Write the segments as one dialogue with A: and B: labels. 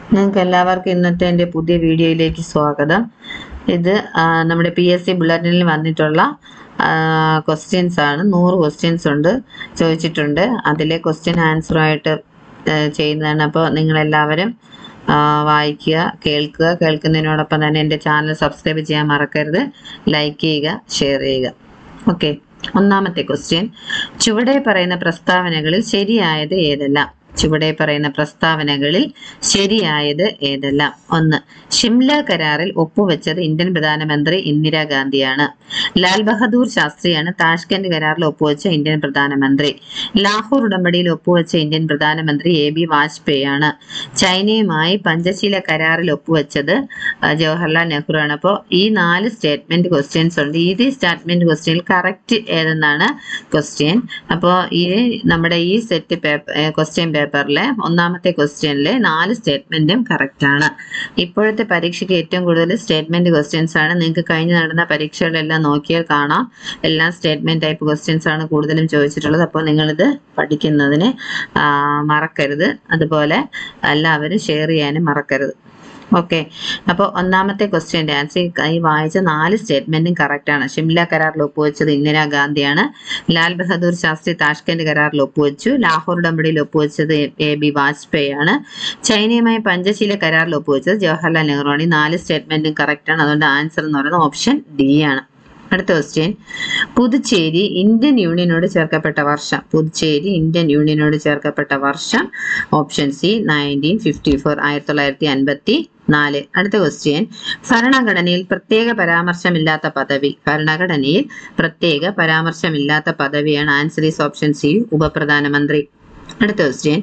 A: നിങ്ങൾക്ക് എല്ലാവർക്കും ഇന്നത്തെ എൻ്റെ പുതിയ വീഡിയോയിലേക്ക് സ്വാഗതം ഇത് ആ, നമ്മുടെ പി എസ് സി ബുള്ളറ്റിനിൽ വന്നിട്ടുള്ള ക്വസ്റ്റ്യൻസ് ആണ് നൂറ് ക്വസ്റ്റ്യൻസ് ഉണ്ട് ചോദിച്ചിട്ടുണ്ട് അതിലെ ക്വസ്റ്റ്യൻ ആൻസറുമായിട്ട് ചെയ്യുന്നതാണ് അപ്പോൾ നിങ്ങളെല്ലാവരും ആ, വായിക്കുക കേൾക്കുക കേൾക്കുന്നതിനോടൊപ്പം തന്നെ എൻ്റെ ചാനൽ സബ്സ്ക്രൈബ് ചെയ്യാൻ മറക്കരുത് ലൈക്ക് ചെയ്യുക ഷെയർ ചെയ്യുക ഓക്കെ ഒന്നാമത്തെ ക്വസ്റ്റ്യൻ ചുവടെ പറയുന്ന പ്രസ്താവനകളിൽ ശരിയായത് ഏതെല്ലാം ചുവടെ പറയുന്ന പ്രസ്താവനകളിൽ ശരിയായത് ഏതെല്ലാം ഒന്ന് ഷിംല കരാറിൽ ഒപ്പുവെച്ചത് ഇന്ത്യൻ പ്രധാനമന്ത്രി ഇന്ദിരാഗാന്ധിയാണ് ലാൽ ബഹദൂർ ശാസ്ത്രിയാണ് താഷ്കന്റ് കരാറിൽ ഒപ്പുവെച്ച ഇന്ത്യൻ പ്രധാനമന്ത്രി ലാഹോർ ഉടമ്പടിയിൽ ഒപ്പുവെച്ച ഇന്ത്യൻ പ്രധാനമന്ത്രി എ ബി വാജ്പേയി ആണ് ചൈനയുമായി പഞ്ചശീല കരാറിൽ ഒപ്പുവെച്ചത് ആ, ജവഹർലാൽ നെഹ്റു ആണ് അപ്പോൾ ഈ നാല് സ്റ്റേറ്റ്മെന്റ് ക്വസ്റ്റ്യൻസ് ഉണ്ട് ഈ സ്റ്റേറ്റ്മെന്റ് ക്വസ്റ്റ്യനിൽ കറക്റ്റ് ഏതെന്നാണ് ക്വസ്റ്റ്യൻ അപ്പോൾ ഈ നമ്മുടെ ഈ സെറ്റ് പേപ്പർ ക്വസ്റ്റ്യൻ പേപ്പറിലെ ഒന്നാമത്തെ ക്വസ്റ്റ്യനിലെ നാല് സ്റ്റേറ്റ്മെന്റും കറക്റ്റ് ആണ് ഇപ്പോഴത്തെ പരീക്ഷയ്ക്ക് ഏറ്റവും കൂടുതൽ സ്റ്റേറ്റ്മെന്റ് ക്വസ്റ്റ്യൻസ് ആണ് നിങ്ങൾക്ക് കഴിഞ്ഞ് നടന്ന പരീക്ഷകളെല്ലാം നോക്കിയാൽ കാണാം എല്ലാം സ്റ്റേറ്റ്മെന്റ് ടൈപ്പ് ക്വസ്റ്റ്യൻസ് ആണ് കൂടുതലും ചോദിച്ചിട്ടുള്ളത് അപ്പോൾ നിങ്ങളിത് പഠിക്കുന്നതിന് ആ, മറക്കരുത് അതുപോലെ എല്ലാവരും ഷെയർ ചെയ്യാനും മറക്കരുത് ഓക്കെ അപ്പോൾ ഒന്നാമത്തെ ക്വസ്റ്റ്യൻ്റെ ആൻസർ ഈ വായിച്ച നാല് സ്റ്റേറ്റ്മെന്റും കറക്റ്റ് ആണ് ഷിംല കരാറിൽ ഒപ്പുവെച്ചത് ഇന്ദിരാഗാന്ധിയാണ് ലാൽ ബഹദൂർ ശാസ്ത്രി താഷ്കന്റ് കരാറിൽ ഒപ്പുവെച്ചു ലാഹോർ ഉടമ്പടിയിൽ ഒപ്പുവെച്ചത് എ ബി വാജ്പേയി ആണ് ചൈനയുമായി പഞ്ചശീല കരാറിൽ ഒപ്പുവെച്ചത് ജവഹർലാൽ നെഹ്റു ആണ് ഈ നാല് സ്റ്റേറ്റ്മെന്റും കറക്റ്റ് ആണ് അതുകൊണ്ട് ആൻസർ എന്ന് പറയുന്നത് ഓപ്ഷൻ ഡി ആണ് അടുത്ത ക്വസ്റ്റ്യൻ പുതുച്ചേരി ഇന്ത്യൻ യൂണിയനോട് ചേർക്കപ്പെട്ട വർഷം പുതുച്ചേരി ഇന്ത്യൻ യൂണിയനോട് ചേർക്കപ്പെട്ട വർഷം option C nineteen fifty four ആയിരത്തി തൊള്ളായിരത്തി അൻപത്തി നാല് അടുത്ത ക്വസ്റ്റ്യൻ ഭരണഘടനയിൽ പ്രത്യേക പരാമർശമില്ലാത്ത പദവി ഭരണഘടനയിൽ പ്രത്യേക പരാമർശമില്ലാത്ത പദവിയാണ് ആൻസർ ഈസ് ഓപ്ഷൻ സി ഉപപ്രധാനമന്ത്രി അടുത്ത ക്വസ്റ്റ്യൻ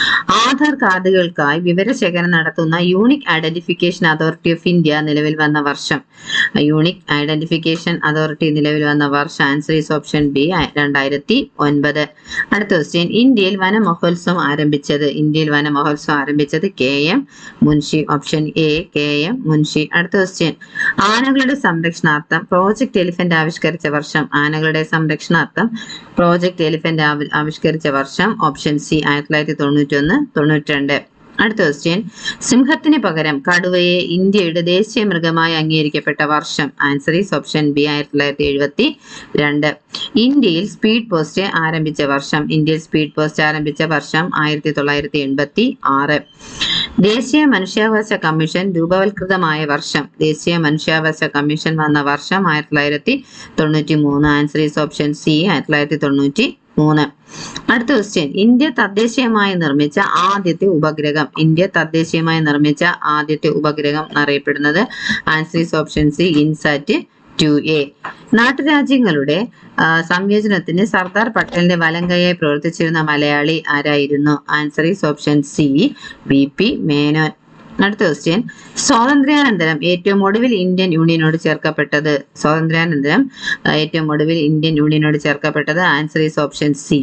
A: ആധാർ കാർഡുകൾക്കായി വിവരശേഖരണം നടത്തുന്ന unique identification authority of India നിലവിൽ വന്ന വർഷം യൂണിക് ഐഡന്റിഫിക്കേഷൻ അതോറിറ്റി നിലവിൽ വന്ന വർഷം ആൻസർ ഈസ് ഓപ്ഷൻ ബി രണ്ടായിരത്തി ഒൻപത് അടുത്ത ക്വസ്റ്റ്യൻ ഇന്ത്യയിൽ വനമഹോത്സവം ആരംഭിച്ചത് ഇന്ത്യയിൽ വനമഹോത്സവം ആരംഭിച്ചത് K M Munshi option A K M Munshi അടുത്ത ക്വസ്റ്റ്യൻ ആനകളുടെ സംരക്ഷണാർത്ഥം പ്രോജക്ട് എലിഫന്റ് ആവിഷ്കരിച്ച വർഷം ആനകളുടെ സംരക്ഷണാർത്ഥം പ്രോജക്ട് എലിഫന്റ് ആവി- ആവിഷ്കരിച്ച വർഷം ഓപ്ഷൻ സി ആയിരത്തി തൊള്ളായിരത്തി തൊണ്ണൂറ്റി ഒന്ന് തൊണ്ണൂറ്റി രണ്ട് അടുത്ത ക്വസ്റ്റ്യൻ സിംഹത്തിന് പകരം കടുവയെ ഇന്ത്യയുടെ ദേശീയ മൃഗമായി അംഗീകരിക്കപ്പെട്ട വർഷം ആൻസർ ഈസ് ഓപ്ഷൻ ബി ആയിരത്തി തൊള്ളായിരത്തി എഴുപത്തി രണ്ട് ഇന്ത്യയിൽ സ്പീഡ് പോസ്റ്റ് ആരംഭിച്ച വർഷം ഇന്ത്യയിൽ സ്പീഡ് പോസ്റ്റ് ആരംഭിച്ച വർഷം ആയിരത്തി തൊള്ളായിരത്തി എൺപത്തി ആറ് ദേശീയ മനുഷ്യാവകാശ കമ്മീഷൻ രൂപവൽകൃതമായ വർഷം ദേശീയ മനുഷ്യാവകാശ കമ്മീഷൻ വന്ന വർഷം ആയിരത്തി തൊള്ളായിരത്തി തൊണ്ണൂറ്റി മൂന്ന് ആൻസർ ഈസ് ഓപ്ഷൻ സി ആയിരത്തി തൊള്ളായിരത്തി തൊണ്ണൂറ്റി മൂന്ന് അടുത്ത ക്വസ്റ്റ്യൻ ഇന്ത്യ തദ്ദേശീയമായി നിർമ്മിച്ച ആദ്യത്തെ ഉപഗ്രഹം ഇന്ത്യ തദ്ദേശീയമായി നിർമ്മിച്ച ആദ്യത്തെ ഉപഗ്രഹം എന്നറിയപ്പെടുന്നത് answer is option C INSAT two A നാട്ടുരാജ്യങ്ങളുടെ ആ, സംയോജനത്തിന് സർദാർ പട്ടേലിന്റെ വലങ്കയായി പ്രവർത്തിച്ചിരുന്ന മലയാളി ആരായിരുന്നു answer is option C V P Menon അടുത്ത ക്വസ്റ്റ്യൻ സ്വാതന്ത്ര്യാനന്തരം ഏറ്റവും ഒടുവിൽ ഇന്ത്യൻ യൂണിയനോട് ചേർക്കപ്പെട്ടത് സ്വാതന്ത്ര്യാനന്തരം ആ, ഏറ്റവും ഒടുവിൽ ഇന്ത്യൻ യൂണിയനോട് ചേർക്കപ്പെട്ടത് answer is option C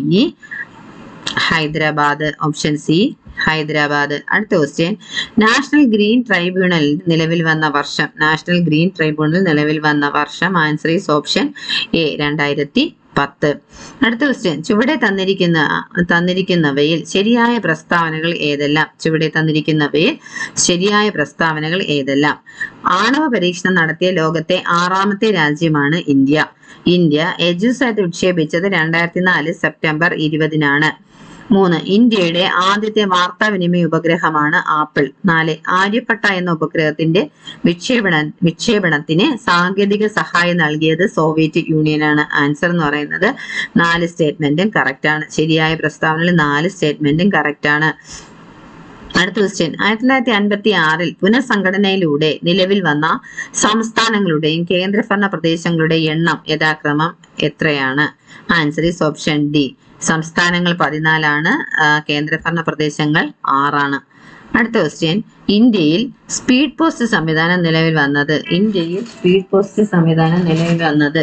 A: Hyderabad option C Hyderabad അടുത്ത ക്വസ്റ്റ്യൻ നാഷണൽ ഗ്രീൻ ട്രൈബ്യൂണൽ നിലവിൽ വന്ന വർഷം നാഷണൽ ഗ്രീൻ ട്രൈബ്യൂണൽ നിലവിൽ വന്ന വർഷം ആൻസർ ഈസ് ഓപ്ഷൻ എ രണ്ടായിരത്തി പത്ത് അടുത്ത ക്വസ്റ്റ്യൻ ചുവടെ തന്നിരിക്കുന്ന തന്നിരിക്കുന്നവയിൽ ശരിയായ പ്രസ്താവനകൾ ഏതെല്ലാം ചുവടെ തന്നിരിക്കുന്നവയിൽ ശരിയായ പ്രസ്താവനകൾ ഏതെല്ലാം ആണവ പരീക്ഷണം നടത്തിയ ലോകത്തെ ആറാമത്തെ രാജ്യമാണ് ഇന്ത്യ ഇന്ത്യ എജുസാറ്റ് വിക്ഷേപിച്ചത് രണ്ടായിരത്തി നാല് സെപ്റ്റംബർ ഇരുപതിനാണ് മൂന്ന് ഇന്ത്യയുടെ ആദ്യത്തെ വാർത്താവിനിമയ ഉപഗ്രഹമാണ് ആപ്പിൾ നാല് ആര്യപ്പട്ട എന്ന ഉപഗ്രഹത്തിന്റെ വിക്ഷേപണ വിക്ഷേപണത്തിന് സാങ്കേതിക സഹായം നൽകിയത് സോവിയറ്റ് യൂണിയനാണ് ആൻസർ എന്ന് പറയുന്നത് നാല് സ്റ്റേറ്റ്മെന്റും കറക്റ്റ് ആണ് ശരിയായ പ്രസ്താവനയിൽ നാല് സ്റ്റേറ്റ്മെന്റും കറക്റ്റ് ആണ് അടുത്ത ക്വസ്റ്റ്യൻ ആയിരത്തി തൊള്ളായിരത്തി അൻപത്തി ആറിൽ പുനഃസംഘടനയിലൂടെ നിലവിൽ വന്ന സംസ്ഥാനങ്ങളുടെയും കേന്ദ്രഭരണ പ്രദേശങ്ങളുടെയും എണ്ണം യഥാക്രമം എത്രയാണ് ആൻസർ ഈസ് ഓപ്ഷൻ ഡി സംസ്ഥാനങ്ങൾ പതിനാലാണ് ആ, കേന്ദ്രഭരണ പ്രദേശങ്ങൾ ആറാണ് അടുത്ത ക്വസ്റ്റ്യൻ ഇന്ത്യയിൽ സ്പീഡ് പോസ്റ്റ് സംവിധാനം നിലവിൽ വന്നത് ഇന്ത്യയിൽ സ്പീഡ് പോസ്റ്റ് സംവിധാനം നിലവിൽ വന്നത്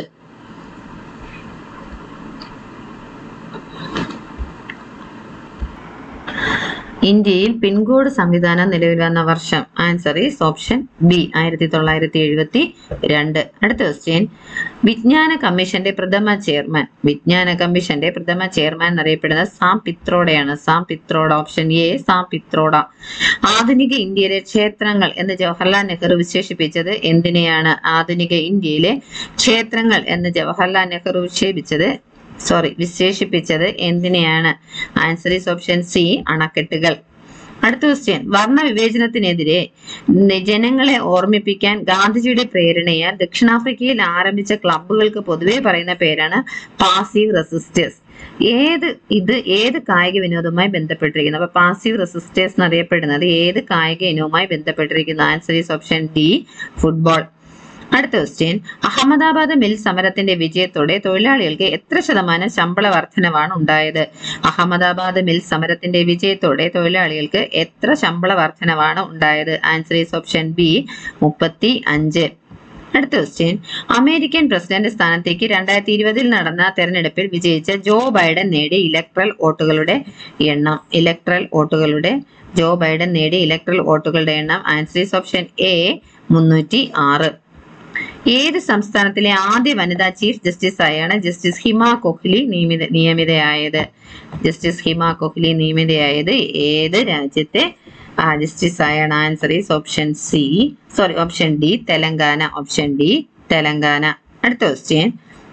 A: ഇന്ത്യയിൽ പിൻകോഡ് സംവിധാനം നിലവിൽ വന്ന വർഷം ആൻസർ ഈസ് ഓപ്ഷൻ ബി ആയിരത്തി തൊള്ളായിരത്തി എഴുപത്തി രണ്ട് അടുത്ത ക്വസ്റ്റ്യൻ വിജ്ഞാന കമ്മീഷന്റെ പ്രഥമ ചെയർമാൻ വിജ്ഞാന കമ്മീഷന്റെ പ്രഥമ ചെയർമാൻ എന്നറിയപ്പെടുന്നത് സാം പിത്രോഡയാണ് Sam Pitroda option A Sam Pitroda ആധുനിക ഇന്ത്യയിലെ ക്ഷേത്രങ്ങൾ എന്ന് ജവഹർലാൽ നെഹ്റു വിശേഷിപ്പിച്ചത് എന്തിനെയാണ് ആധുനിക ഇന്ത്യയിലെ ക്ഷേത്രങ്ങൾ എന്ന് ജവഹർലാൽ നെഹ്റു വിശേഷിപ്പിച്ചത് സോറി വിശേഷിപ്പിച്ചത് എന്തിനെയാണ് ആൻസർ ഈസ് ഓപ്ഷൻ സി അണക്കെട്ടുകൾ അടുത്ത ക്വസ്റ്റ്യൻ വർണ്ണ വിവേചനത്തിനെതിരെ ന- ജനങ്ങളെ ഓർമ്മിപ്പിക്കാൻ ഗാന്ധിജിയുടെ പ്രേരണയാൽ ദക്ഷിണാഫ്രിക്കയിൽ ആരംഭിച്ച ക്ലബ്ബുകൾക്ക് പൊതുവെ പറയുന്ന പേരാണ് പാസീവ് റെസിസ്റ്റേഴ്സ് ഏത് ഇത് ഏത് കായിക വിനോദവുമായി ബന്ധപ്പെട്ടിരിക്കുന്നു അപ്പൊ പാസീവ് റെസിസ്റ്റേഴ്സ് എന്നറിയപ്പെടുന്നത് ഏത് കായിക ഇനവുമായി ബന്ധപ്പെട്ടിരിക്കുന്നു answer is option D football അടുത്ത ക്വസ്റ്റ്യൻ അഹമ്മദാബാദ് മിൽ സമരത്തിന്റെ വിജയത്തോടെ തൊഴിലാളികൾക്ക് എത്ര ശതമാനം ശമ്പള വർധനവാണ് ഉണ്ടായത് അഹമ്മദാബാദ് മിൽ സമരത്തിന്റെ വിജയത്തോടെ തൊഴിലാളികൾക്ക് എത്ര ശമ്പള വർധനവാണ് ഉണ്ടായത് ആൻസർ ഈസ് ഓപ്ഷൻ ബി മുപ്പത്തി അഞ്ച് അടുത്ത ക്വസ്റ്റ്യൻ അമേരിക്കൻ പ്രസിഡന്റ് സ്ഥാനത്തേക്ക് രണ്ടായിരത്തി ഇരുപതിൽ നടന്ന തെരഞ്ഞെടുപ്പിൽ വിജയിച്ച ജോ ബൈഡൻ നേടിയ ഇലക്ട്രൽ വോട്ടുകളുടെ എണ്ണം ഇലക്ട്രൽ വോട്ടുകളുടെ ജോ ബൈഡൻ നേടിയ ഇലക്ട്രൽ വോട്ടുകളുടെ എണ്ണം ആൻസർ ഈസ് ഓപ്ഷൻ എ മുന്നൂറ്റി ആറ് ഏത് സംസ്ഥാനത്തിലെ ആദ്യ വനിതാ ചീഫ് ജസ്റ്റിസ് ആയാണ് ജസ്റ്റിസ് ഹിമ കൊഹ്ലി നിയമിത നിയമിതയായത് ജസ്റ്റിസ് ഹിമ കൊഹ്ലി നിയമിതയായത് ഏത് രാജ്യത്തെ ജസ്റ്റിസ് ആയാണ് answer is option C sorry option D Telangana option D Telangana അടുത്ത ക്വസ്റ്റ്യൻ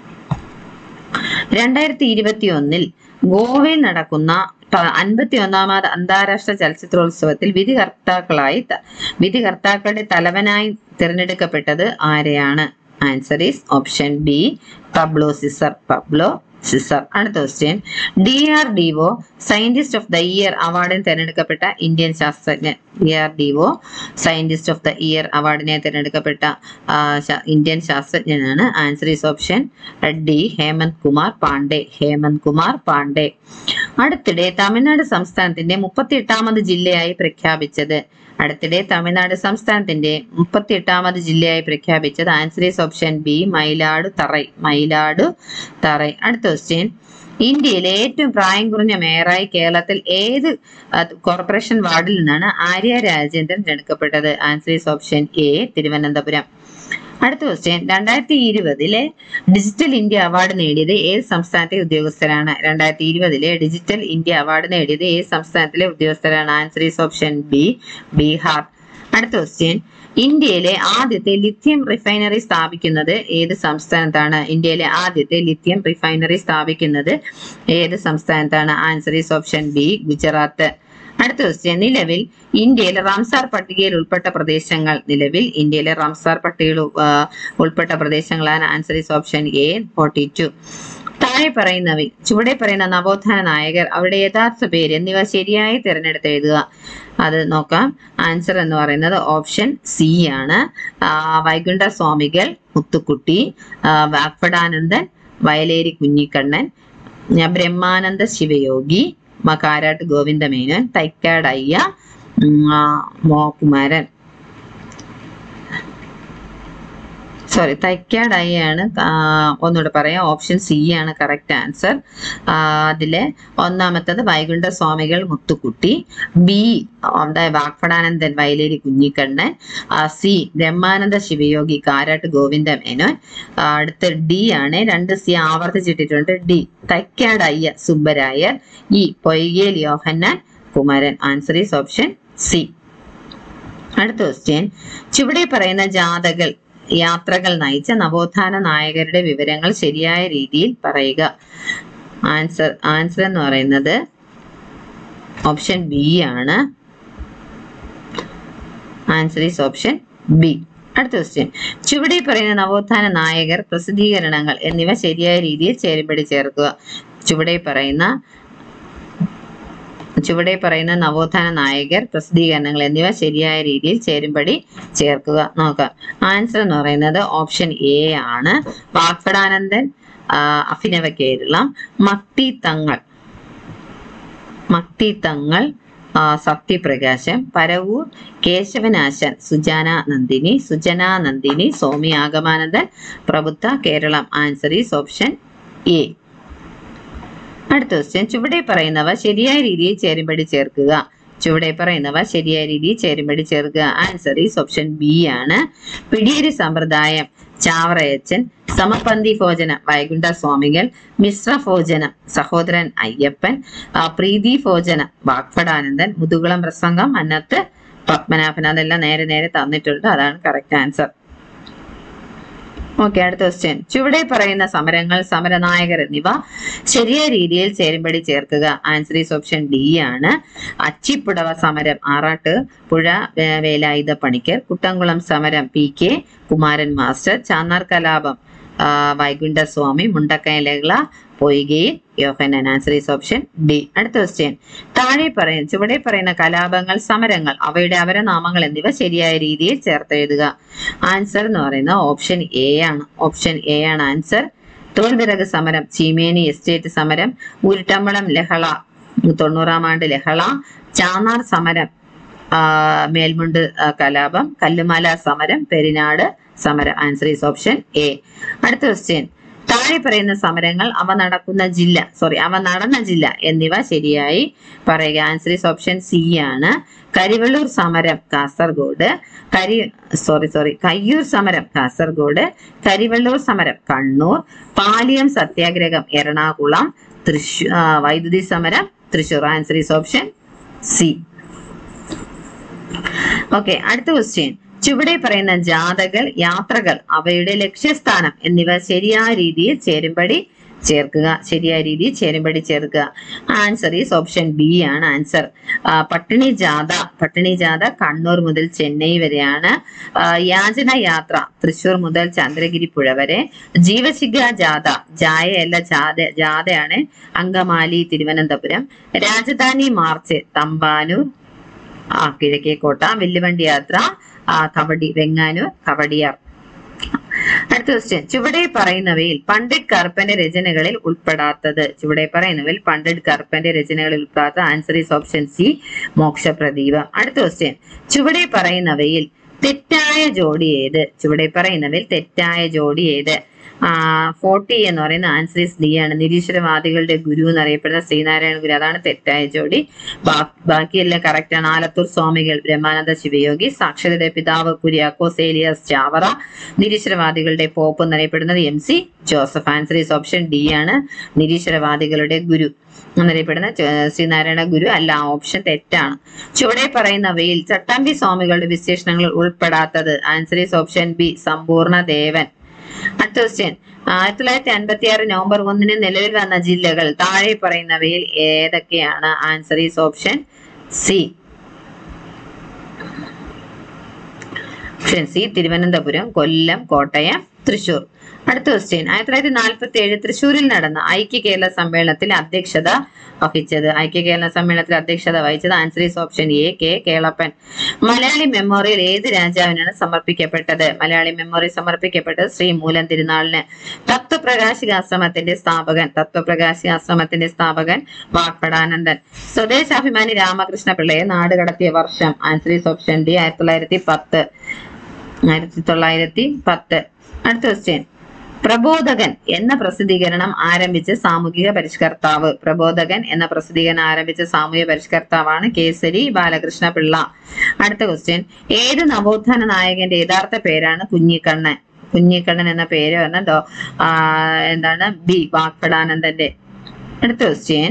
A: രണ്ടായിരത്തി ഇരുപത്തി ഒന്നിൽ ഗോവയിൽ നടക്കുന്ന അൻപത്തി ഒന്നാമത് അന്താരാഷ്ട്ര ചലച്ചിത്രോത്സവത്തിൽ വിധികർത്താക്കളായി ത- വിധികർത്താക്കളുടെ തലവനായി തിരഞ്ഞെടുക്കപ്പെട്ടത് ആരെയാണ് answer is option D Pablo Cesar Pablo Cesar അടുത്ത question D R D O scientist of the year അവാർഡിന് തിരഞ്ഞെടുക്കപ്പെട്ട ഇന്ത്യൻ ശാസ്ത്രജ്ഞൻ D R D O scientist of the year അവാർഡിനെ തിരഞ്ഞെടുക്കപ്പെട്ട ആ, ശാ- ഇന്ത്യൻ ശാസ്ത്രജ്ഞനാണ് answer is option D Hemant Kumar Pandey Hemant Kumar Pandey അടുത്തിടെ തമിഴ്നാട് സംസ്ഥാനത്തിന്റെ മുപ്പത്തി എട്ടാമത് ജില്ലയായി പ്രഖ്യാപിച്ചത് അടുത്തിടെ തമിഴ്നാട് സംസ്ഥാനത്തിന്റെ മുപ്പത്തി എട്ടാമത് ജില്ലയായി പ്രഖ്യാപിച്ചത് answer is option B Mayiladuthurai Mayiladuthurai അടുത്ത ക്വസ്റ്റ്യൻ ഇന്ത്യയിലെ ഏറ്റവും പ്രായം കുറഞ്ഞ മേയറായി കേരളത്തിൽ ഏത് അത് കോർപ്പറേഷൻ വാർഡിൽ നിന്നാണ് ആര്യ രാജേന്ദ്രൻ തിരഞ്ഞെടുക്കപ്പെട്ടത് answer is option A Thiruvananthapuram അടുത്ത ക്വസ്റ്റ്യൻ രണ്ടായിരത്തി ഇരുപതിലെ ഡിജിറ്റൽ ഇന്ത്യ അവാർഡ് നേടിയത് ഏത് സംസ്ഥാനത്തെ ഉദ്യോഗസ്ഥരാണ് രണ്ടായിരത്തി ഇരുപതിലെ ഡിജിറ്റൽ ഇന്ത്യ അവാർഡ് നേടിയത് ഏത് സംസ്ഥാനത്തിലെ ഉദ്യോഗസ്ഥരാണ് answer is option B Bihar അടുത്ത ക്വസ്റ്റ്യൻ ഇന്ത്യയിലെ ആദ്യത്തെ ലിഥിയം റിഫൈനറി സ്ഥാപിക്കുന്നത് ഏത് സംസ്ഥാനത്താണ് ഇന്ത്യയിലെ ആദ്യത്തെ ലിഥിയം റിഫൈനറി സ്ഥാപിക്കുന്നത് ഏത് സംസ്ഥാനത്താണ് answer is option B Gujarat അടുത്ത ക്വസ്റ്റ്യൻ നിലവിൽ ഇന്ത്യയിലെ റംസാർ പട്ടികയിൽ ഉൾപ്പെട്ട പ്രദേശങ്ങൾ നിലവിൽ ഇന്ത്യയിലെ റംസാർ പട്ടികയിൽ ഉ- ആ, ഉൾപ്പെട്ട പ്രദേശങ്ങളാണ് answer is option A forty two താഴെ പറയുന്നവയിൽ ചുവടെ പറയുന്ന നവോത്ഥാന നായകർ അവരുടെ യഥാർത്ഥ പേര് എന്നിവ ശരിയായി തിരഞ്ഞെടുത്ത് എഴുതുക അത് നോക്കാം ആൻസർ എന്ന് പറയുന്നത് ഓപ്ഷൻ സി ആണ് ആ, വൈകുണ്ഠ സ്വാമികൾ മുത്തുക്കുട്ടി ആ, വാഗ്ഭടാനന്ദൻ വയലേരി കുഞ്ഞിക്കണ്ണൻ ഞാൻ ബ്രഹ്മാനന്ദ ശിവയോഗി മ- കാരാട്ട് ഗോവിന്ദമേനോൻ തൈക്കാട് അയ്യ ഉം, ആ, മോകുമാരൻ സോറി തൈക്കാട് അയ്യാണ് ആ, ഒന്നുകൂടെ പറയാം ഓപ്ഷൻ സി ആണ് കറക്റ്റ് ആൻസർ അതിലെ ഒന്നാമത്തത് വൈകുണ്ഠ സ്വാമികൾ മുത്തുക്കുട്ടി ബി അതായത് വാഗ്ഭടാനന്ദൻ വയലേരി കുഞ്ഞിക്കണ്ണൻ ആ, സി ബ്രഹ്മാനന്ദ ശിവയോഗി കാരാട്ട് ഗോവിന്ദ മേനോൻ ആ, അടുത്ത ഡി ആണ് രണ്ട് C ആവർത്തിച്ചിട്ടിട്ടുണ്ട് D Thycaud Ayya Subbarayar E Poykayil Yohannan Kumaran answer is option C അടുത്ത ക്വസ്റ്റ്യൻ ചുവടെ പറയുന്ന ജാഥകൾ യാത്രകൾ നയിച്ച നവോത്ഥാന നായകരുടെ വിവരങ്ങൾ ശരിയായ രീതിയിൽ പറയുക ആൻസർ ആൻസർ എന്ന് പറയുന്നത് ഓപ്ഷൻ ബി ആണ് ആൻസർ ഈസ് ഓപ്ഷൻ ബി അടുത്ത ക്വസ്റ്റ്യൻ ചുവടെ പറയുന്ന നവോത്ഥാന നായകർ പ്രസിദ്ധീകരണങ്ങൾ എന്നിവ ശരിയായ രീതിയിൽ ചേരുപടി ചേർക്കുക ചുവടെ പറയുന്ന ചുവടെ പറയുന്ന നവോത്ഥാന നായകർ പ്രസിദ്ധീകരണങ്ങൾ എന്നിവ ശരിയായ രീതിയിൽ ചേരുംപടി ചേർക്കുക നോക്കാം ആൻസർ എന്ന് പറയുന്നത് ഓപ്ഷൻ എ ആണ് വാഗ്ഭടാനന്ദൻ ആ, അഭിനവ കേരളം മക്തി തങ്ങൾ മക്തി തങ്ങൾ ആ, Sathyaprakasam Paravur Kesavanasan Sujana Nandini Sujana Nandini Swami Agamanandan Prabuddha Keralam answer is option A അടുത്ത ക്വസ്റ്റ്യൻ ചുവടെ പറയുന്നവ ശരിയായ രീതിയിൽ ചേരുംപടി ചേർക്കുക ചുവടെ പറയുന്നവ ശരിയായ രീതിയിൽ ചേരുംപടി ചേർക്കുക ആൻസർ ഈസ് ഓപ്ഷൻ ബി ആണ് പിടിയേരി സമ്പ്രദായം ചാവറയച്ചൻ സമപന്തി ഭോജനം വൈകുണ്ഠ സ്വാമികൾ മിശ്ര ഭോജനം സഹോദരൻ അയ്യപ്പൻ ആ, പ്രീതി ഭോജനം വാഗ്ഭടാനന്ദൻ മുതുകുളം പ്രസംഗം അന്നത്ത് പത്മനാഭൻ അതെല്ലാം നേരെ നേരെ തന്നിട്ടുണ്ട് അതാണ് കറക്റ്റ് ആൻസർ ഓക്കെ അടുത്ത ക്വസ്റ്റ്യൻ ചുവടെ പറയുന്ന സമരങ്ങൾ സമരനായകർ എന്നിവ ശരിയായ രീതിയിൽ ചേരുംപടി ചേർക്കുക ആൻസർ ഈസ് ഓപ്ഷൻ ഡി ആണ് അച്ചിപ്പുടവ സമരം ആറാട്ട് പുഴ വേ- വേലായുധ പണിക്കർ കുട്ടംകുളം സമരം P K Kumaran master Channar കലാപം ആ, വൈകുണ്ഠസ്വാമി മുണ്ടക്കയ ലഹള Poykayil Yohannan answer is option D അടുത്ത ക്വസ്റ്റ്യൻ താഴെ പറയുന്ന ചുവടെ പറയുന്ന കലാപങ്ങൾ സമരങ്ങൾ അവയുടെ അപരനാമങ്ങൾ എന്നിവ ശരിയായ രീതിയിൽ ചേർത്തെഴുതുക ആൻസർ എന്ന് പറയുന്നത് ഓപ്ഷൻ എ ആണ് ഓപ്ഷൻ എ ആണ് ആൻസർ തോൽവിറക് സമരം ചീമേനി എസ്റ്റേറ്റ് സമരം ഉരുട്ടമ്പളം ലഹള തൊണ്ണൂറാം ആണ്ട് ലഹള ചാന്നാർ സമരം ആ, മേൽമുണ്ട് ആ, കലാപം കല്ലുമല സമരം പെരിനാട് സമരം ആൻസർ ഈസ് ഓപ്ഷൻ എ അടുത്ത ക്വസ്റ്റ്യൻ താഴെ പറയുന്ന സമരങ്ങൾ അവ നടക്കുന്ന ജില്ല സോറി അവ നടന്ന ജില്ല എന്നിവ ശരിയായി പറയുക ആൻസർ ഈസ് ഓപ്ഷൻ സി ആണ് കരിവള്ളൂർ സമരം കാസർഗോഡ് കരി സോറി സോറി കയ്യൂർ സമരം കാസർഗോഡ് കരിവള്ളൂർ സമരം കണ്ണൂർ പാലിയം സത്യാഗ്രഹം എറണാകുളം തൃശൂർ വൈദ്യുതി സമരം Thrissur answer is option C okay അടുത്ത ക്വസ്റ്റ്യൻ ചുവടെ പറയുന്ന ജാഥകൾ യാത്രകൾ അവയുടെ ലക്ഷ്യസ്ഥാനം എന്നിവ ശരിയായ രീതിയിൽ ചേരുംപടി ചേർക്കുക ശരിയായ രീതിയിൽ ചേരുംപടി ചേർക്കുക ആൻസർ ഈസ് ഓപ്ഷൻ ബി ആണ് ആൻസർ പട്ടിണി ജാഥ പട്ടിണി ജാഥ കണ്ണൂർ മുതൽ ചെന്നൈ വരെയാണ് ആ, യാചന യാത്ര തൃശൂർ മുതൽ ചന്ദ്രഗിരി പുഴ വരെ ജീവശിഖ ജാഥ ജായയല്ല ജാഥ ജാഥയാണ് അങ്കമാലി തിരുവനന്തപുരം രാജധാനി മാർച്ച് തമ്പാനൂർ ആ കിഴക്കേക്കോട്ട വെല്ലുവണ്ടി യാത്ര ആ കബഡി വെങ്ങാനൂർ കബഡിയാർ അടുത്ത ക്വസ്റ്റ്യൻ ചുവടെ പറയുന്നവയിൽ പണ്ഡിറ്റ് കറുപ്പന്റെ രചനകളിൽ ഉൾപ്പെടാത്തത് ചുവടെ പറയുന്നവയിൽ പണ്ഡിറ്റ് കറുപ്പന്റെ രചനകളിൽ ഉൾപ്പെടാത്ത answer is option C Mokshapradeepam അടുത്ത ക്വസ്റ്റ്യൻ ചുവടെ പറയുന്നവയിൽ തെറ്റായ ജോഡി ഏത് ചുവടെ പറയുന്നവയിൽ തെറ്റായ ജോഡി ഏത് ആ ഫോർട്ടി എന്ന് പറയുന്ന ആൻസർ ഈസ് ഡി ആണ് നിരീശ്വരവാദികളുടെ ഗുരു എന്നറിയപ്പെടുന്ന ശ്രീനാരായണ ഗുരു അതാണ് തെറ്റായ ജോഡി ബാ- ബാക്കിയെല്ലാം കറക്റ്റ് ആണ് ആലത്തൂർ സ്വാമികൾ ബ്രഹ്മാനന്ദ ശിവയോഗി സാക്ഷരയുടെ പിതാവ് കുര്യാക്കോസ് ഏലിയാസ് ചാവറ നിരീശ്വരവാദികളുടെ പോപ്പ് എന്നറിയപ്പെടുന്നത് M C Joseph answer is option D ആണ് നിരീശ്വരവാദികളുടെ ഗുരു എന്നറിയപ്പെടുന്ന ച- ശ്രീനാരായണ ഗുരു അല്ല ആ ഓപ്ഷൻ തെറ്റാണ് ചുവടെ പറയുന്നവയിൽ ചട്ടമ്പി സ്വാമികളുടെ വിശേഷണങ്ങൾ ഉൾപ്പെടാത്തത് ആൻസർ ഈസ് ഓപ്ഷൻ ബി സമ്പൂർണ്ണ ദേവൻ അടുത്ത ക്വസ്റ്റ്യൻ ആയിരത്തി തൊള്ളായിരത്തി അൻപത്തി ആറ് നവംബർ ഒന്നിന് നിലവിൽ വന്ന ജില്ലകൾ താഴെ പറയുന്നവയിൽ ഏതൊക്കെയാണ് answer is option C option C Thiruvananthapuram Kollam Kottayam Thrissur അടുത്ത ക്വസ്റ്റ്യൻ ആയിരത്തി തൊള്ളായിരത്തി നാൽപ്പത്തി ഏഴ് തൃശൂരിൽ നടന്ന ഐക്യ കേരള സമ്മേളനത്തിൽ അധ്യക്ഷത വഹിച്ചത് ഐക്യ കേരള സമ്മേളനത്തിൽ അധ്യക്ഷത വഹിച്ചത് answer is option A K Kelappan Malayali memorial ഏത് രാജാവിനാണ് സമർപ്പിക്കപ്പെട്ടത് മലയാളി മെമ്മോറിയൽ സമർപ്പിക്കപ്പെട്ടത് ശ്രീ മൂലം തിരുനാളിന് തത്വപ്രകാശികാശ്രമത്തിന്റെ സ്ഥാപകൻ തത്വപ്രകാശികാശ്രമത്തിന്റെ സ്ഥാപകൻ വാഗ്ഭടാനന്ദൻ സ്വദേശാഭിമാനി രാമകൃഷ്ണ പിള്ളയെ നാട് കടത്തിയ വർഷം ആൻസർ ഈസ് ഓപ്ഷൻ ഡി ആയിരത്തി തൊള്ളായിരത്തി പത്ത് ആയിരത്തി തൊള്ളായിരത്തി പത്ത് അടുത്ത ക്വസ്റ്റ്യൻ പ്രബോധകൻ എന്ന പ്രസിദ്ധീകരണം ആരംഭിച്ച സാമൂഹിക പരിഷ്കർത്താവ് പ്രബോധകൻ എന്ന പ്രസിദ്ധീകരണം ആരംഭിച്ച സാമൂഹിക പരിഷ്കർത്താവാണ് കേസരി ബാലകൃഷ്ണ പിള്ള അടുത്ത ക്വസ്റ്റ്യൻ ഏത് നവോത്ഥാന നായകന്റെ യഥാർത്ഥ പേരാണ് കുഞ്ഞിക്കണ്ണൻ കുഞ്ഞിക്കണ്ണൻ എന്ന പേര് പറഞ്ഞ ഡോ ആ, എന്താണ് ബി വാഗ്ഭടാനന്ദന്റെ അടുത്ത ക്വസ്റ്റ്യൻ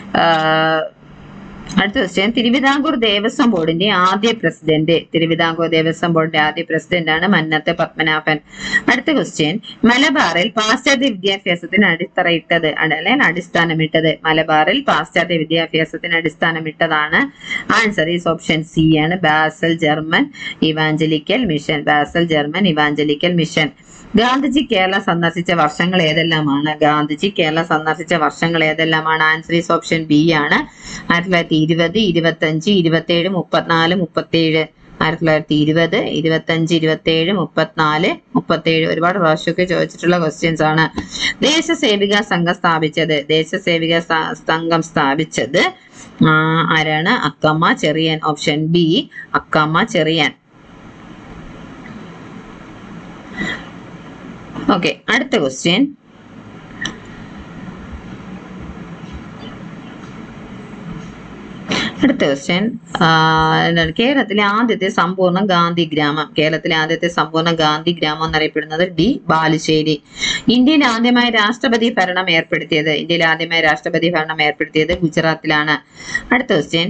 A: അടുത്ത ക്വസ്റ്റ്യൻ തിരുവിതാംകൂർ ദേവസ്വം ബോർഡിന്റെ ആദ്യ പ്രസിഡന്റ് തിരുവിതാംകൂർ ദേവസ്വം ബോർഡിന്റെ ആദ്യ പ്രസിഡന്റ് ആണ് മന്നത്ത് പത്മനാഭൻ അടുത്ത ക്വസ്റ്റ്യൻ മലബാറിൽ പാശ്ചാത്യ വിദ്യാഭ്യാസത്തിന് അടിത്തറയിട്ടത് അട- അല്ലെങ്കിൽ അടിസ്ഥാനമിട്ടത് മലബാറിൽ പാശ്ചാത്യ വിദ്യാഭ്യാസത്തിന് അടിസ്ഥാനമിട്ടതാണ് ആൻസർ ഈസ് ഓപ്ഷൻ സി ആണ് Basel German evangelical mission Basel German evangelical mission Gandhiji Keralam സന്ദർശിച്ച വർഷങ്ങൾ ഏതെല്ലാമാണ് ഗാന്ധിജി കേരളം സന്ദർശിച്ച വർഷങ്ങൾ ഏതെല്ലാമാണ് ആൻസർ ഈസ് ഓപ്ഷൻ ബി ആണ് ആയിരത്തി തൊള്ളായിരത്തി ഇരുപത് ഇരുപത്തഞ്ച് ഇരുപത്തേഴ് മുപ്പത്തിനാല് മുപ്പത്തേഴ് ആയിരത്തി തൊള്ളായിരത്തി ഇരുപത് ഇരുപത്തഞ്ച് ഇരുപത്തേഴ് മുപ്പത്തിനാല് മുപ്പത്തേഴ് ഒരുപാട് പ്രാവശ്യമൊക്കെ ചോദിച്ചിട്ടുള്ള ക്വസ്റ്റ്യൻസ് ആണ് ദേശസേവിക സംഘം സ്ഥാപിച്ചത് ദേശസേവിക സ- സംഘം സ്ഥാപിച്ചത് ആ, ആരാണ് Akkamma Cherian option B Akkamma Cherian okay അടുത്ത ക്വസ്റ്റ്യൻ അടുത്ത ക്വസ്റ്റ്യൻ എന്താണ് കേരളത്തിലെ ആദ്യത്തെ സമ്പൂർണ്ണ ഗാന്ധി ഗ്രാമം കേരളത്തിലെ ആദ്യത്തെ സമ്പൂർണ്ണ ഗാന്ധി ഗ്രാമം എന്നറിയപ്പെടുന്നത് ഡി ബാലുശ്ശേരി ഇന്ത്യയിൽ ആദ്യമായി രാഷ്ട്രപതി ഭരണം ഏർപ്പെടുത്തിയത് ഇന്ത്യയിൽ ആദ്യമായി രാഷ്ട്രപതി ഭരണം ഏർപ്പെടുത്തിയത് ഗുജറാത്തിലാണ് അടുത്ത ക്വസ്റ്റ്യൻ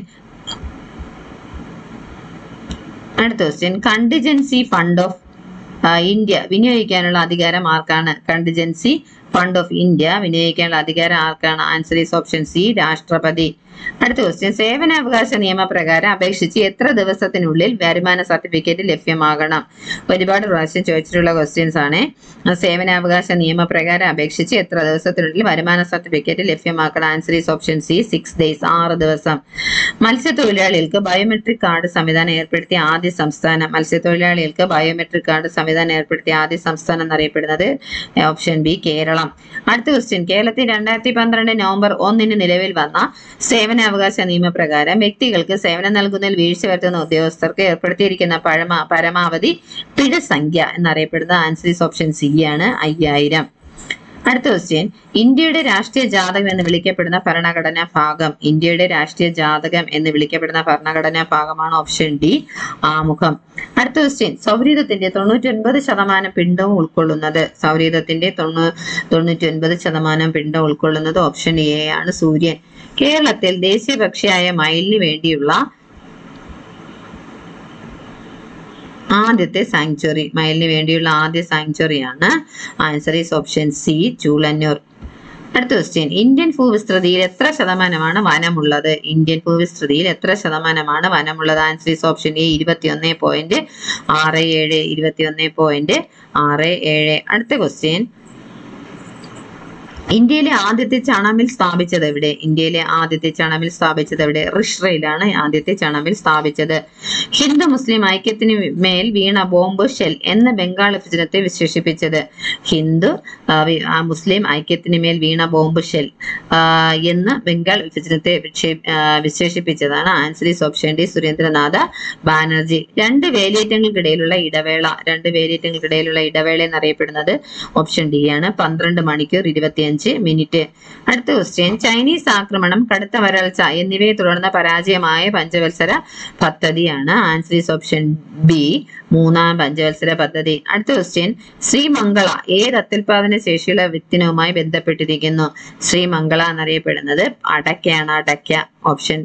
A: അടുത്ത question contingency fund of India വിനിയോഗിക്കാനുള്ള അധികാരം ആർക്കാണ് കണ്ടിജൻസി ഫണ്ട് ഓഫ് ഇന്ത്യ വിനിയോഗിക്കാനുള്ള അധികാരം ആർക്കാണ് ആൻസർ ഈസ് ഓപ്ഷൻ സി രാഷ്ട്രപതി അടുത്ത ക്വസ്റ്റ്യൻ സേവനാവകാശ നിയമപ്രകാരം അപേക്ഷിച്ച് എത്ര ദിവസത്തിനുള്ളിൽ വരുമാന സർട്ടിഫിക്കറ്റ് ലഭ്യമാകണം ഒരുപാട് പ്രാവശ്യം ചോദിച്ചിട്ടുള്ള ക്വസ്റ്റ്യൻസ് ആണ് ആ സേവനാവകാശ നിയമപ്രകാരം അപേക്ഷിച്ച് എത്ര ദിവസത്തിനുള്ളിൽ വരുമാന സർട്ടിഫിക്കറ്റ് ലഭ്യമാക്കണം answer is option C six days ആറ് ദിവസം മത്സ്യത്തൊഴിലാളികൾക്ക് ബയോമെട്രിക് കാർഡ് സംവിധാനം ഏർപ്പെടുത്തിയ ആദ്യ സംസ്ഥാനം മത്സ്യത്തൊഴിലാളികൾക്ക് ബയോമെട്രിക് കാർഡ് സംവിധാനം ഏർപ്പെടുത്തിയ ആദ്യ സംസ്ഥാനം എന്നറിയപ്പെടുന്നത് ഓപ്ഷൻ ബി കേരളം അടുത്ത ക്വസ്റ്റ്യൻ കേരളത്തിൽ രണ്ടായിരത്തി പന്ത്രണ്ട് നവംബർ ഒന്നിന് നിലവിൽ വന്ന സേവനാവകാശ നിയമപ്രകാരം വ്യക്തികൾക്ക് സേവനം നൽകുന്നതിൽ വീഴ്ച വരുത്തുന്ന ഉദ്യോഗസ്ഥർക്ക് ഏർപ്പെടുത്തിയിരിക്കുന്ന പഴമ പരമാവധി പിഴ സംഖ്യ എന്നറിയപ്പെടുന്ന ആൻസർ ഈസ് ഓപ്ഷൻ സി ആണ് അയ്യായിരം അടുത്ത ക്വസ്റ്റ്യൻ ഇന്ത്യയുടെ രാഷ്ട്രീയ ജാതകം എന്ന് വിളിക്കപ്പെടുന്ന ഭരണഘടനാ ഭാഗം ഇന്ത്യയുടെ രാഷ്ട്രീയ ജാതകം എന്ന് വിളിക്കപ്പെടുന്ന ഭരണഘടനാ ഭാഗമാണ് ഓപ്ഷൻ ഡി ആമുഖം അടുത്ത ക്വസ്റ്റ്യൻ സൗരയൂഥത്തിന്റെ തൊണ്ണൂറ്റി ഒൻപത് ശതമാനം പിണ്ഡവും ഉൾക്കൊള്ളുന്നത് സൗരയൂഥത്തിന്റെ തൊണ്ണൂ തൊണ്ണൂറ്റി ഒൻപത് ശതമാനം പിണ്ഡം ഉൾക്കൊള്ളുന്നത് ഓപ്ഷൻ എ ആണ് സൂര്യൻ കേരളത്തിൽ ദേശീയ പക്ഷിയായ മയിലിന് വേണ്ടിയുള്ള ആദ്യത്തെ സാങ്ച്വറി മയിലിന് വേണ്ടിയുള്ള ആദ്യ സാങ്ച്വറിയാണ് answer is option C Chulannur അടുത്ത ക്വസ്റ്റ്യൻ ഇന്ത്യൻ ഭൂവിസ്തൃതിയിൽ എത്ര ശതമാനമാണ് വനമുള്ളത് ഇന്ത്യൻ ഭൂവിസ്തൃതിയിൽ എത്ര ശതമാനമാണ് വനമുള്ളത് ആൻസർ ഈസ് ഓപ്ഷൻ എ ഇരുപത്തിയൊന്ന് പോയിന്റ് ആറ് ഏഴ് ഇരുപത്തിയൊന്ന് പോയിന്റ് ആറ് ഏഴ് അടുത്ത ക്വസ്റ്റ്യൻ ഇന്ത്യയിലെ ആദ്യത്തെ ചണമിൽ സ്ഥാപിച്ചത് എവിടെ ഇന്ത്യയിലെ ആദ്യത്തെ ചണമിൽ സ്ഥാപിച്ചത് എവിടെ റിഷ്റയിലാണ് ആദ്യത്തെ ചണമിൽ സ്ഥാപിച്ചത് ഹിന്ദു മുസ്ലിം ഐക്യത്തിന് മേൽ വീണ ബോംബ് ഷെൽ എന്ന ബംഗാൾ വിഭജനത്തെ വിശേഷിപ്പിച്ചത് ഹിന്ദു ആ, വി- ആ, മുസ്ലിം ഐക്യത്തിന് മേൽ വീണ ബോംബ് ഷെൽ ആ, എന്ന് ബംഗാൾ വിഭജനത്തെ വിക്ഷേ- ആ, വിശേഷിപ്പിച്ചതാണ് answer is option D Surendranath Banerjee രണ്ട് വേലിയേറ്റങ്ങൾക്കിടയിലുള്ള ഇടവേള രണ്ട് വേലിയേറ്റങ്ങൾക്കിടയിലുള്ള ഇടവേള എന്നറിയപ്പെടുന്നത് ഓപ്ഷൻ ഡി ആണ് പന്ത്രണ്ട് മണിക്കൂർ ഇരുപത്തിയഞ്ച് മിനിറ്റ് അടുത്ത ക്വസ്റ്റ്യൻ ചൈനീസ് ആക്രമണം കടുത്ത വരൾച്ച എന്നിവയെ തുടർന്ന് പരാജയമായ പഞ്ചവത്സര പദ്ധതിയാണ് ആൻസർ ഈസ് ഓപ്ഷൻ ബി മൂന്നാം പഞ്ചവത്സര പദ്ധതി അടുത്ത ക്വസ്റ്റ്യൻ ശ്രീമംഗള ഏത് അത്യുൽപാദന ശേഷിയുള്ള വിത്തിനവുമായി ബന്ധപ്പെട്ടിരിക്കുന്നു ശ്രീമംഗള എന്നറിയപ്പെടുന്നത് അടയ്ക്കയാണ് അടയ്ക്ക ഓപ്ഷൻ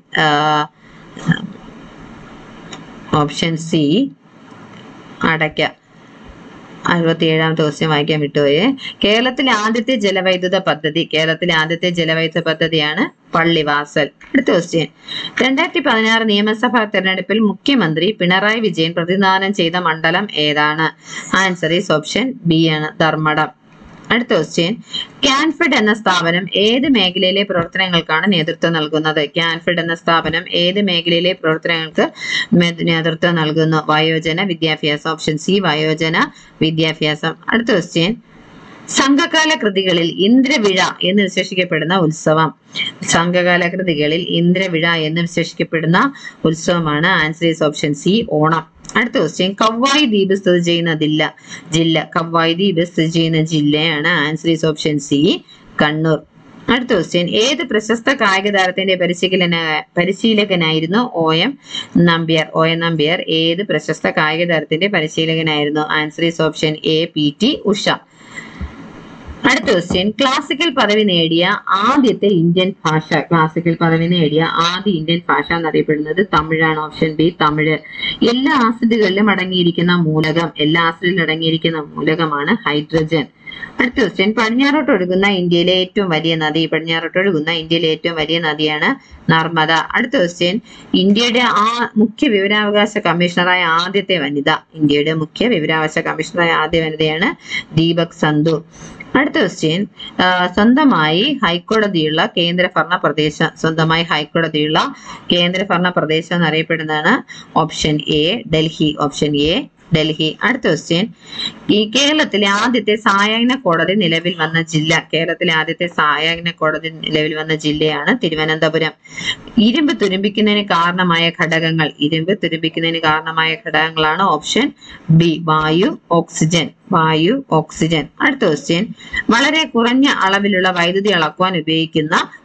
A: ഓപ്ഷൻ സി അടയ്ക്ക അറുപത്തിയേഴാമത്തെ ക്വസ്റ്റ്യൻ വായിക്കാൻ വിട്ടുപോയെ കേരളത്തിലെ ആദ്യത്തെ ജലവൈദ്യുത പദ്ധതി കേരളത്തിലെ ആദ്യത്തെ ജലവൈദ്യുത പദ്ധതിയാണ് പള്ളിവാസൽ അടുത്ത ക്വസ്റ്റ്യൻ രണ്ടായിരത്തി പതിനാറ് നിയമസഭാ തെരഞ്ഞെടുപ്പിൽ മുഖ്യമന്ത്രി പിണറായി വിജയൻ പ്രതിനിധാനം ചെയ്ത മണ്ഡലം ഏതാണ് ആൻസർ ഈസ് ഓപ്ഷൻ ബി ആണ് ധർമ്മടം അടുത്ത ക്വസ്റ്റ്യൻ ക്യാൻഫിഡ് എന്ന സ്ഥാപനം ഏത് മേഖലയിലെ പ്രവർത്തനങ്ങൾക്കാണ് നേതൃത്വം നൽകുന്നത് ക്യാൻഫിഡ് എന്ന സ്ഥാപനം ഏത് മേഖലയിലെ പ്രവർത്തനങ്ങൾക്ക് മേ- നേതൃത്വം നൽകുന്നു വയോജന വിദ്യാഭ്യാസം ഓപ്ഷൻ സി വയോജന വിദ്യാഭ്യാസം അടുത്ത ക്വസ്റ്റ്യൻ സംഘകാല കൃതികളിൽ ഇന്ദ്രവിഴ എന്ന് വിശേഷിക്കപ്പെടുന്ന ഉത്സവം സംഘകാല കൃതികളിൽ ഇന്ദ്രവിഴ എന്ന് വിശേഷിക്കപ്പെടുന്ന ഉത്സവമാണ് answer is option C Onam അടുത്ത ക്വസ്റ്റ്യൻ കവ്വായി ദ്വീപ് സ്ഥിതി ചെയ്യുന്ന ജില്ല ജില്ല കവ്വായി ദ്വീപ് സ്ഥിതി ചെയ്യുന്ന ജില്ലയാണ് answer is option C Kannur അടുത്ത ക്വസ്റ്റ്യൻ ഏത് പ്രശസ്ത കായിക താരത്തിന്റെ പരിശീലന പരിശീലകനായിരുന്നു O M Nambiar O M Nambiar ഏത് പ്രശസ്ത കായിക താരത്തിന്റെ പരിശീലകനായിരുന്നു answer is option A P T Usha അടുത്ത ക്വസ്റ്റ്യൻ ക്ലാസിക്കൽ പദവി നേടിയ ആദ്യത്തെ ഇന്ത്യൻ ഭാഷ ക്ലാസിക്കൽ പദവി നേടിയ ആദ്യ ഇന്ത്യൻ ഭാഷ എന്നറിയപ്പെടുന്നത് തമിഴാണ് ഓപ്ഷൻ ബി തമിഴ് എല്ലാ ആസിഡുകളിലും അടങ്ങിയിരിക്കുന്ന മൂലകം എല്ലാ ആസിഡിലും അടങ്ങിയിരിക്കുന്ന മൂലകമാണ് ഹൈഡ്രജൻ അടുത്ത ക്വസ്റ്റ്യൻ പടിഞ്ഞാറോട്ട് ഒഴുകുന്ന ഇന്ത്യയിലെ ഏറ്റവും വലിയ നദി പടിഞ്ഞാറോട്ട് ഒഴുകുന്ന ഇന്ത്യയിലെ ഏറ്റവും വലിയ നദിയാണ് നർമ്മദ അടുത്ത ക്വസ്റ്റ്യൻ ഇന്ത്യയുടെ ആ മുഖ്യ വിവരാവകാശ കമ്മീഷണറായ ആദ്യത്തെ വനിത ഇന്ത്യയുടെ മുഖ്യ വിവരാവകാശ കമ്മീഷണറായ ആദ്യ വനിതയാണ് ദീപക് സന്ധു അടുത്ത ക്വസ്റ്റ്യൻ സ്വന്തമായി ഹൈക്കോടതിയുള്ള കേന്ദ്രഭരണ പ്രദേശം സ്വന്തമായി ഹൈക്കോടതിയുള്ള കേന്ദ്രഭരണ പ്രദേശം എന്നറിയപ്പെടുന്നതാണ് option A Delhi option A Delhi അടുത്ത ക്വസ്റ്റ്യൻ ഈ കേരളത്തിലെ ആദ്യത്തെ സായാഹ്ന കോടതി നിലവിൽ വന്ന ജില്ല കേരളത്തിലെ ആദ്യത്തെ സായാഹ്ന കോടതി നിലവിൽ വന്ന ജില്ലയാണ് തിരുവനന്തപുരം ഇരുമ്പ് തുരുമ്പിക്കുന്നതിന് കാരണമായ ഘടകങ്ങൾ ഇരുമ്പ് തുരുമ്പിക്കുന്നതിന് കാരണമായ ഘടകങ്ങളാണ് ഓപ്ഷൻ ബി വായു ഓക്സിജൻ വായു ഓക്സിജൻ അടുത്ത ക്വസ്റ്റ്യൻ വളരെ കുറഞ്ഞ അളവിലുള്ള വൈദ്യുതി അളക്കുവാൻ ഉപയോഗിക്കുന്ന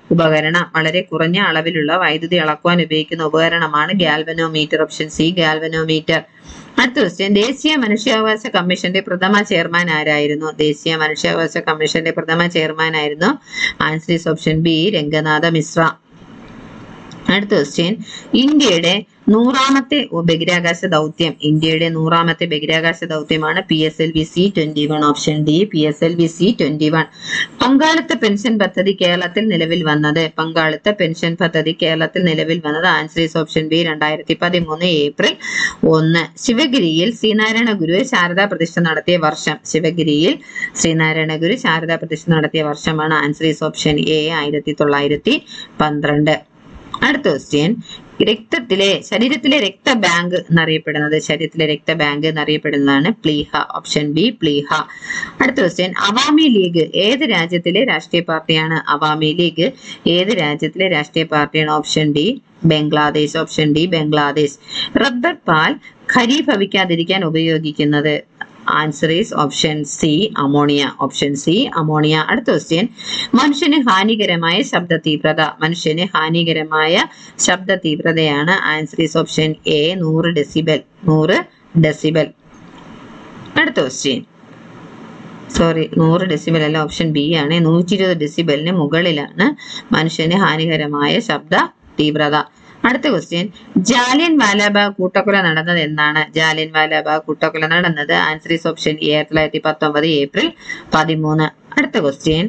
A: ഉപകരണം വളരെ കുറഞ്ഞ അളവിലുള്ള വൈദ്യുതി അളക്കുവാൻ ഉപയോഗിക്കുന്ന ഉപകരണമാണ് ഗാൽവനോമീറ്റർ ഓപ്ഷൻ സി ഗാൽവനോമീറ്റർ അടുത്ത ക്വസ്റ്റ്യൻ ദേശീയ മനുഷ്യാവകാശ കമ്മീഷന്റെ പ്രഥമ ചെയർമാൻ ആരായിരുന്നു ദേശീയ മനുഷ്യാവകാശ കമ്മീഷന്റെ പ്രഥമ ചെയർമാൻ ആയിരുന്നു answer is option B Ranganath Mishra അടുത്ത ക്വസ്റ്റ്യൻ ഇന്ത്യയുടെ നൂറാമത്തെ ബഹിരാകാശ ദൗത്യം ഇന്ത്യയുടെ നൂറാമത്തെ ബഹിരാകാശ ദൗത്യമാണ് P S L V C twenty one option D P S L V C twenty one പങ്കാളിത്ത പെൻഷൻ പദ്ധതി കേരളത്തിൽ നിലവിൽ വന്നത് പങ്കാളിത്ത പെൻഷൻ പദ്ധതി കേരളത്തിൽ നിലവിൽ വന്നത് ആൻസർ ഈസ് ഓപ്ഷൻ ബി രണ്ടായിരത്തി പതിമൂന്ന് ഏപ്രിൽ ഒന്ന് ശിവഗിരിയിൽ ശ്രീനാരായണ ഗുരു ശാരദാ പ്രതിഷ്ഠ നടത്തിയ വർഷം ശിവഗിരിയിൽ ശ്രീനാരായണ ഗുരു ശാരദാ പ്രതിഷ്ഠ നടത്തിയ വർഷമാണ് ആൻസർ ഈസ് ഓപ്ഷൻ എ ആയിരത്തി തൊള്ളായിരത്തി പന്ത്രണ്ട് അടുത്ത ക്വസ്റ്റ്യൻ രക്തത്തിലെ ശരീരത്തിലെ രക്തബാങ്ക് എന്നറിയപ്പെടുന്നത് ശരീരത്തിലെ രക്തബാങ്ക് എന്നറിയപ്പെടുന്നതാണ് പ്ലീഹ ഓപ്ഷൻ ബി പ്ലീഹ അടുത്ത ക്വസ്റ്റ്യൻ അവാമി ലീഗ് ഏത് രാജ്യത്തിലെ രാഷ്ട്രീയ പാർട്ടിയാണ് അവാമി ലീഗ് ഏത് രാജ്യത്തിലെ രാഷ്ട്രീയ പാർട്ടിയാണ് option D Bangladesh option D Bangladesh rubber പാൽ ഖരീഭവിക്കാതിരിക്കാൻ ഉപയോഗിക്കുന്നത് answer is option C ammonia option C ammonia അടുത്ത ക്വസ്റ്റ്യൻ മനുഷ്യന് ഹാനികരമായ ശബ്ദ തീവ്രത മനുഷ്യന് ഹാനികരമായ ശബ്ദ തീവ്രതയാണ് ആൻസർ ഈസ് ഓപ്ഷൻ എ നൂറ് ഡെസിബൽ നൂറ് ഡെസിബൽ അടുത്ത ക്വസ്റ്റ്യൻ സോറി നൂറ് ഡെസിബൽ അല്ല ഓപ്ഷൻ ബി ആണ് നൂറ്റി ഇരുപത് ഡെസിബലിന് മുകളിലാണ് മനുഷ്യന് ഹാനികരമായ ശബ്ദ തീവ്രത അടുത്ത ക്വസ്റ്റ്യൻ ജാലിയൻ വാലാബാഗ് കൂട്ടക്കൊല നടന്നത് എന്നാണ് ജാലിയൻ വാലാബാഗ് കൂട്ടക്കൊല നടന്നത് ആൻസർ ഈസ് ഓപ്ഷൻ എ ആയിരത്തി തൊള്ളായിരത്തി പത്തൊമ്പത് ഏപ്രിൽ പതിമൂന്ന് അടുത്ത ക്വസ്റ്റ്യൻ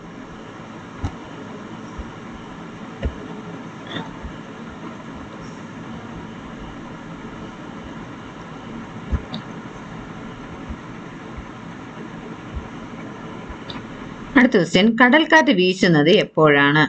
A: അടുത്ത ക്വസ്റ്റ്യൻ കടൽക്കാറ്റ് വീശുന്നത് എപ്പോഴാണ്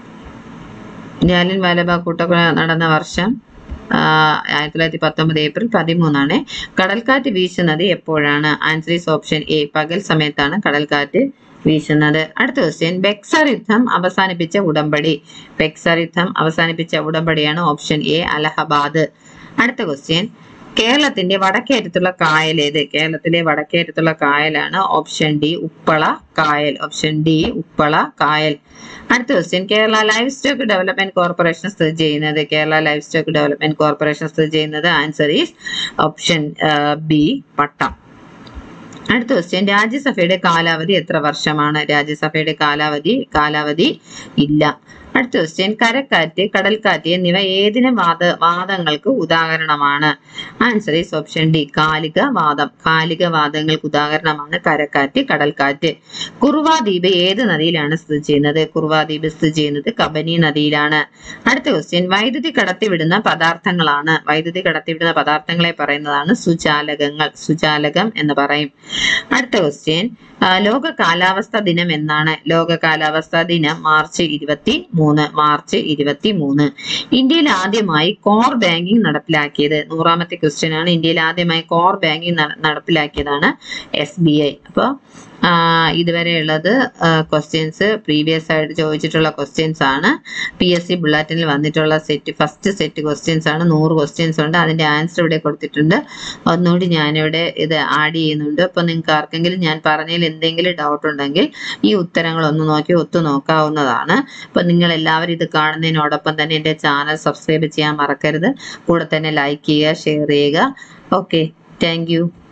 A: ജാലിയൻ വാലാബാഗ് കൂട്ടക്കൊല നടന്ന വർഷം ആയിരത്തി തൊള്ളായിരത്തി പത്തൊമ്പത് ഏപ്രിൽ പതിമൂന്നാണ് കടൽക്കാറ്റ് വീശുന്നത് എപ്പോഴാണ് ആൻസർ ഈസ് ഓപ്ഷൻ എ പകൽ സമയത്താണ് കടൽക്കാറ്റ് വീശുന്നത് അടുത്ത ക്വസ്റ്റ്യൻ ബെക്സർ യുദ്ധം അവസാനിപ്പിച്ച ഉടമ്പടി ബെക്സർ യുദ്ധം അവസാനിപ്പിച്ച ഉടമ്പടിയാണ് ഓപ്ഷൻ എ അലഹബാദ് അടുത്ത ക്വസ്റ്റ്യൻ കേരളത്തിന്റെ വടക്കേറ്റത്തുള്ള കായൽ ഏത് കേരളത്തിലെ വടക്കേറ്റത്തുള്ള കായലാണ് ഓപ്ഷൻ ഡി ഉപ്പള കായൽ ഓപ്ഷൻ ഡി ഉപ്പള കായൽ അടുത്ത question Kerala livestock development corporation സ്ഥിതി ചെയ്യുന്നത് Kerala livestock development corporation സ്ഥിതി ചെയ്യുന്നത് answer is option B Pattom അടുത്ത ക്വസ്റ്റ്യൻ രാജ്യസഭയുടെ കാലാവധി എത്ര വർഷമാണ് രാജ്യസഭയുടെ കാലാവധി കാലാവധി ഇല്ല അടുത്ത ക്വസ്റ്റ്യൻ കരക്കാറ്റ് കടൽക്കാറ്റ് എന്നിവ ഏതിന് വാദ വാദങ്ങൾക്ക് ഉദാഹരണമാണ് ആൻസർ ഈസ് ഓപ്ഷൻ ഡി കാലിക വാദം കാലിക വാദങ്ങൾക്ക് ഉദാഹരണമാണ് കരക്കാറ്റ് കടൽക്കാറ്റ് കുറുവാ ദ്വീപ് ഏത് നദിയിലാണ് സ്ഥിതി ചെയ്യുന്നത് കുറുവാ ദ്വീപ് സ്ഥിതി ചെയ്യുന്നത് കബനി നദിയിലാണ് അടുത്ത ക്വസ്റ്റ്യൻ വൈദ്യുതി കടത്തിവിടുന്ന പദാർത്ഥങ്ങളാണ് വൈദ്യുതി കടത്തിവിടുന്ന പദാർത്ഥങ്ങളെ പറയുന്നതാണ് സുചാലകങ്ങൾ സുചാലകം എന്ന് പറയും അടുത്ത ക്വസ്റ്റ്യൻ ലോക കാലാവസ്ഥ ദിനം എന്നാണ് ലോക കാലാവസ്ഥ ദിനം മാർച്ച് ഇരുപത്തി മൂന്ന് മാർച്ച് ഇരുപത്തി മൂന്ന് ഇന്ത്യയിൽ ആദ്യമായി കോർ ബാങ്കിംഗ് നടപ്പിലാക്കിയത് നൂറാമത്തെ ക്വസ്റ്റ്യൻ ആണ് ഇന്ത്യയിൽ ആദ്യമായി കോർ ബാങ്കിംഗ് നടപ്പിലാക്കിയതാണ് എസ് ബി ഐ അപ്പോൾ ഇതുവരെയുള്ളത് ക്വസ്റ്റ്യൻസ് പ്രീവിയസ് ആയിട്ട് ചോദിച്ചിട്ടുള്ള ക്വസ്റ്റ്യൻസ് ആണ് പി എസ് സി ബുള്ളറ്റിനിൽ വന്നിട്ടുള്ള സെറ്റ് ഫസ്റ്റ് സെറ്റ് ക്വസ്റ്റ്യൻസ് ആണ് നൂറ് ക്വസ്റ്റ്യൻസ് ഉണ്ട് അതിന്റെ ആൻസർ ഇവിടെ കൊടുത്തിട്ടുണ്ട് ഒന്നുകൂടി ഞാനിവിടെ ഇത് ആഡ് ചെയ്യുന്നുണ്ട് അപ്പോൾ നിങ്ങൾക്ക് ആർക്കെങ്കിലും ഞാൻ പറഞ്ഞതിൽ എന്തെങ്കിലും ഡൗട്ട് ഉണ്ടെങ്കിൽ ഈ ഉത്തരങ്ങൾ ഒന്ന് നോക്കി ഒത്തു നോക്കാവുന്നതാണ് അപ്പോൾ നിങ്ങൾ എല്ലാവരും ഇത് കാണുന്നതിനോടൊപ്പം തന്നെ എൻ്റെ ചാനൽ സബ്സ്ക്രൈബ് ചെയ്യാൻ മറക്കരുത് കൂടെ തന്നെ ലൈക്ക് ചെയ്യുക ഷെയർ ചെയ്യുക ഓക്കെ താങ്ക്